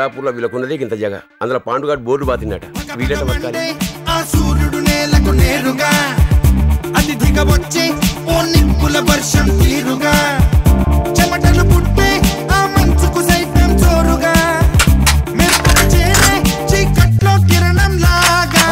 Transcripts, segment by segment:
అమలాపూర్లో వీళ్ళకున్నదే ఇంత జగ అందులో పాండుగాడు బోర్డు బాతిన్నట వీళ్ళెట బతకాలి ఆ సూర్యుడు నేలకు నేరుగా అది దిగవచ్చే ఓ నిప్పుల వర్షం తీరుగా చెమటలు పుట్టే ఆ మంచుకు సైతం చోరుగా మెరుపులు చేరే చీకట్లో కిరణం లాగా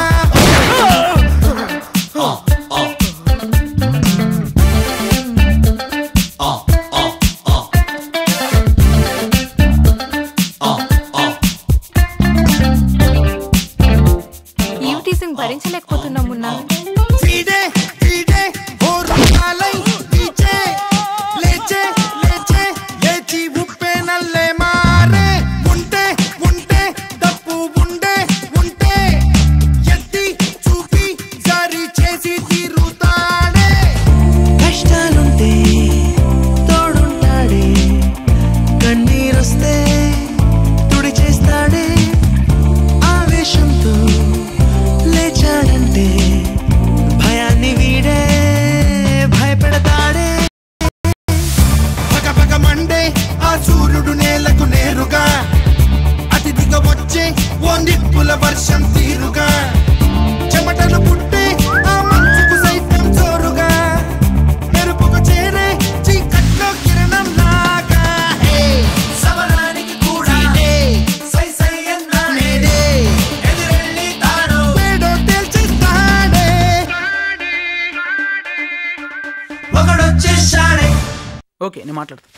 ఈవ్ టీసింగ్ భరించలేకపోతున్నాం మున్నా ఫీడే ఫీడే ఓ రకాలై పీచే లేచే లేచే లేచి ఉప్పే నల్లే మారే ఉంటే ఉంటే తప్పు ఉండే ఉంటే ఎత్తి చూపి జారీ చేసి తీరుతాడే కష్టాలుంటే తోడుంటాడే కన్నీరొస్తే తుడి చేస్తాడే ఆవేశంతో లేచాడంటే భయాన్ని వీడే భయపెడతాడే పగ పగ మండే ఆ సూర్యుడు నేలకు నేరుగా అతి దిగవచ్చే ఓ నిప్పుల వర్షం తీరుగా చెమటలు పుట్టే ఆ మంచుకు సైతం చోరుగా మెరుపుకు చేరే చీకట్లో కిరణం లాగా హే సమరానికి కూడా సై సై అన్నాడే ఎదురెళ్ళి తాను వేడో తేల్చేస్తాడే ఒకడొచ్చేసాడే ఓకే నేను మాట్లాడతా